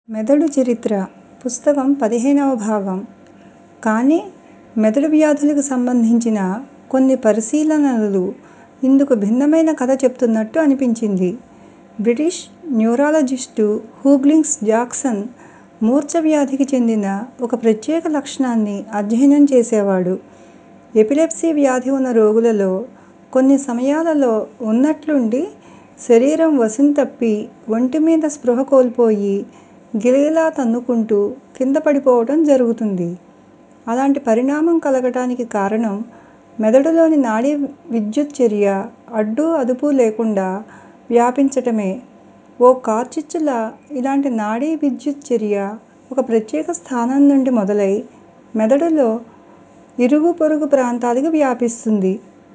మెదడు చరిత్ర పుస్తకం పదిహేనవ భాగం కానీ మెదడు వ్యాధులకు సంబంధించిన కొన్ని పరిశీలనలు ఇందుకు భిన్నమైన కథ చెబుతున్నట్టు అనిపించింది. బ్రిటిష్ న్యూరాలజిస్టు హ్యూగ్లింగ్స్ జాక్సన్ మూర్ఛ వ్యాధికి చెందిన ఒక ప్రత్యేక లక్షణాన్ని అధ్యయనం చేసేవాడు. ఎపిలెప్సీ వ్యాధి ఉన్న రోగులలో కొన్ని సమయాలలో ఉన్నట్లుండి శరీరం వశం తప్పి ఒంటి మీద స్పృహ కోల్పోయి గిలగిలా తన్నుకుంటూ కింద పడిపోవటం జరుగుతుంది. అలాంటి పరిణామం కలగటానికి కారణం మెదడులోని నాడీ విద్యుత్ చర్య అడ్డూ అదుపూ లేకుండా వ్యాపించటమే. ఓ కార్చిచ్చులా ఇలాంటి నాడీ విద్యుత్ చర్య ఒక ప్రత్యేక స్థానం నుండి మొదలై మెదడులో ఇరుగు పొరుగు ప్రాంతాలకు వ్యాపిస్తుంది.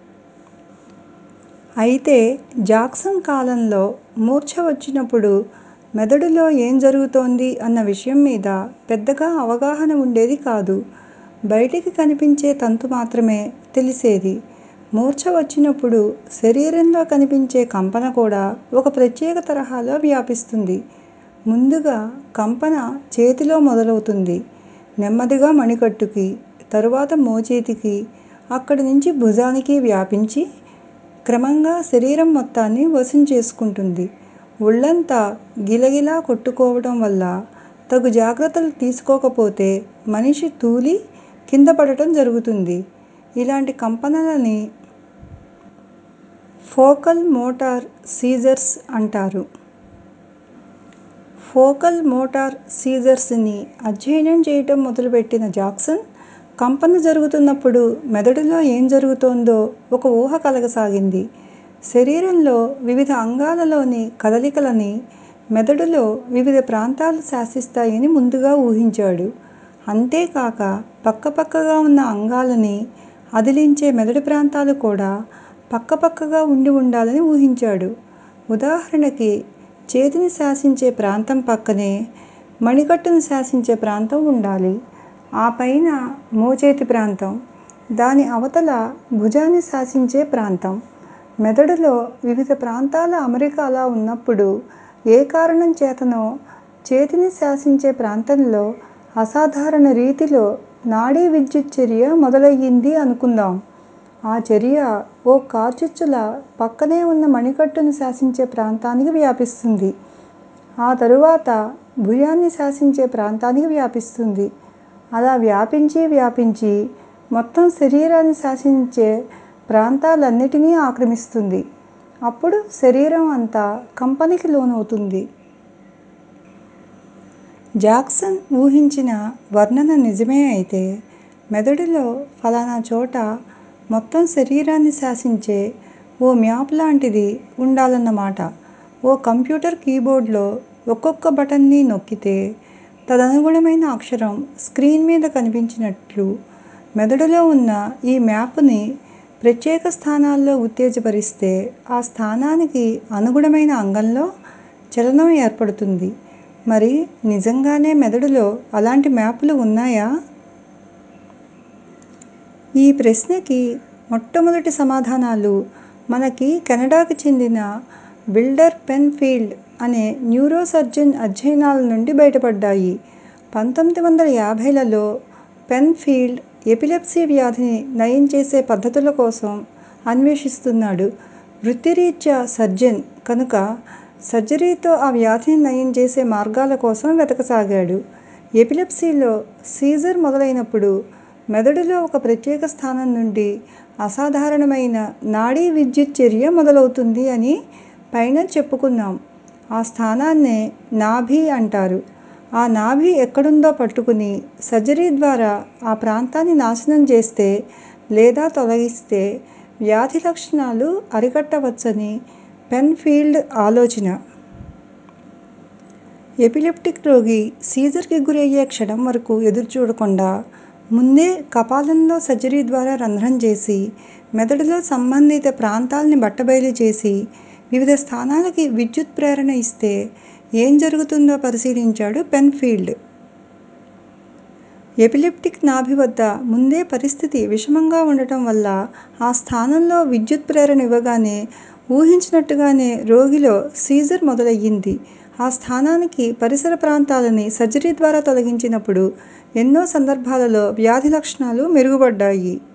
అయితే జాక్సన్ కాలంలో మూర్ఛ వచ్చినప్పుడు మెదడులో ఏం జరుగుతోంది అన్న విషయం మీద పెద్దగా అవగాహన ఉండేది కాదు. బయటికి కనిపించే తంతు మాత్రమే తెలిసేది. మూర్ఛ వచ్చినప్పుడు శరీరంలో కనిపించే కంపన కూడా ఒక ప్రత్యేక తరహాలో వ్యాపిస్తుంది. ముందుగా కంపన చేతిలో మొదలవుతుంది. నెమ్మదిగా మణికట్టుకి, తరువాత మోచేతికి, అక్కడి నుంచి భుజానికి వ్యాపించి క్రమంగా శరీరం మొత్తాన్ని వశం చేసుకుంటుంది. ఒళ్ళంతా గిలగిలా కొట్టుకోవటం వల్ల తగు జాగ్రత్తలు తీసుకోకపోతే మనిషి తూలి కింద పడటం జరుగుతుంది. ఇలాంటి కంపనలని ఫోకల్ మోటార్ సీజర్స్ అంటారు. ఫోకల్ మోటార్ సీజర్స్ ని అధ్యయనం చేయటం మొదలుపెట్టిన జాక్సన్ కంపన జరుగుతున్నప్పుడు మెదడులో ఏం జరుగుతోందో ఒక ఊహ కలగసాగింది. శరీరంలో వివిధ అంగాలలోని కదలికలని మెదడులో వివిధ ప్రాంతాలు శాసిస్తాయని ముందుగా ఊహించాడు. అంతేకాక పక్కపక్కగా ఉన్న అంగాలని అదిలించే మెదడు ప్రాంతాలు కూడా పక్కపక్కగా ఉండి ఉండాలని ఊహించాడు. ఉదాహరణకి చేతిని శాసించే ప్రాంతం పక్కనే మణికట్టును శాసించే ప్రాంతం ఉండాలి. ఆ పైన మోచేతి ప్రాంతం, దాని అవతల భుజాన్ని శాసించే ప్రాంతం. మెదడులో వివిధ ప్రాంతాల అమరిక అలా ఉన్నప్పుడు ఏ కారణం చేతనో చేతిని శాసించే ప్రాంతంలో అసాధారణ రీతిలో నాడీ విద్యుత్ చర్య మొదలయ్యింది అనుకుందాం. ఆ చర్య ఓ కార్చిచ్చులా పక్కనే ఉన్న మణికట్టును శాసించే ప్రాంతానికి వ్యాపిస్తుంది. ఆ తరువాత భుజాన్ని శాసించే ప్రాంతానికి వ్యాపిస్తుంది. అలా వ్యాపించి వ్యాపించి మొత్తం శరీరాన్ని శాసించే ప్రాంతాలన్నిటినీ ఆక్రమిస్తుంది. అప్పుడు శరీరం అంతా కంపనకి లోనవుతుంది. జాక్సన్ ఊహించిన వర్ణన నిజమే అయితే మెదడులో ఫలానా చోట మొత్తం శరీరాన్ని శాసించే ఓ మ్యాప్ లాంటిది ఉండాలన్నమాట. ఓ కంప్యూటర్ కీబోర్డులో ఒక్కొక్క బటన్ ని నొక్కితే తదనుగుణమైన అక్షరం స్క్రీన్ మీద కనిపించినట్లు మెదడులో ఉన్న ఈ మ్యాప్ ని ప్రత్యేక స్థానాల్లో ఉత్తేజపరిస్తే ఆ స్థానానికి అనుగుణమైన అంగంలో చలనం ఏర్పడుతుంది. మరి నిజంగానే మెదడులో అలాంటి మ్యాపులు ఉన్నాయా? ఈ ప్రశ్నకి మొట్టమొదటి సమాధానాలు మనకి కెనడాకి చెందిన విల్డర్ పెన్ ఫీల్డ్ అనే న్యూరో సర్జన్ అధ్యయనాల నుండి బయటపడ్డాయి. పంతొమ్మిది వందల యాభైలలో పెన్ ఫీల్డ్ ఎపిలెప్సీ వ్యాధిని నయం చేసే పద్ధతుల కోసం అన్వేషిస్తున్నాడు. వృత్తిరీత్యా సర్జన్ కనుక సర్జరీతో ఆ వ్యాధిని నయం చేసే మార్గాల కోసం వెతకసాగాడు. ఎపిలెప్సీలో సీజర్ మొదలైనప్పుడు మెదడులో ఒక ప్రత్యేక స్థానం నుండి అసాధారణమైన నాడీ విద్యుత్ చర్య మొదలవుతుంది అని పైన చెప్పుకున్నాం. ఆ స్థానాన్నే నాభి అంటారు. ఆ నాభి ఎక్కడుందో పట్టుకుని సర్జరీ ద్వారా ఆ ప్రాంతాన్ని నాశనం చేస్తే లేదా తొలగిస్తే వ్యాధి లక్షణాలు అరికట్టవచ్చని పెన్ ఫీల్డ్ ఆలోచన. ఎపిలెప్టిక్ రోగి సీజర్ కి గురయ్యే క్షణం వరకు ఎదురుచూడకుండా ముందే కపాలంలో సర్జరీ ద్వారా రంధ్రం చేసి మెదడులో సంబంధిత ప్రాంతాల్ని బట్టబయలు చేసి వివిధ స్థానాలకి విద్యుత్ ప్రేరణ ఇస్తే ఏం జరుగుతుందో పరిశీలించాడు పెన్ ఫీల్డ్. ఎపిలెప్టిక్ నాభి వద్ద ముందే పరిస్థితి విషమంగా ఉండటం వల్ల ఆ స్థానంలో విద్యుత్ ప్రేరణ ఇవ్వగానే ఊహించినట్టుగానే రోగిలో సీజర్ మొదలయ్యింది. ఆ స్థానానికి పరిసర ప్రాంతాలని సర్జరీ ద్వారా తొలగించినప్పుడు ఎన్నో సందర్భాలలో వ్యాధి లక్షణాలు మెరుగుపడ్డాయి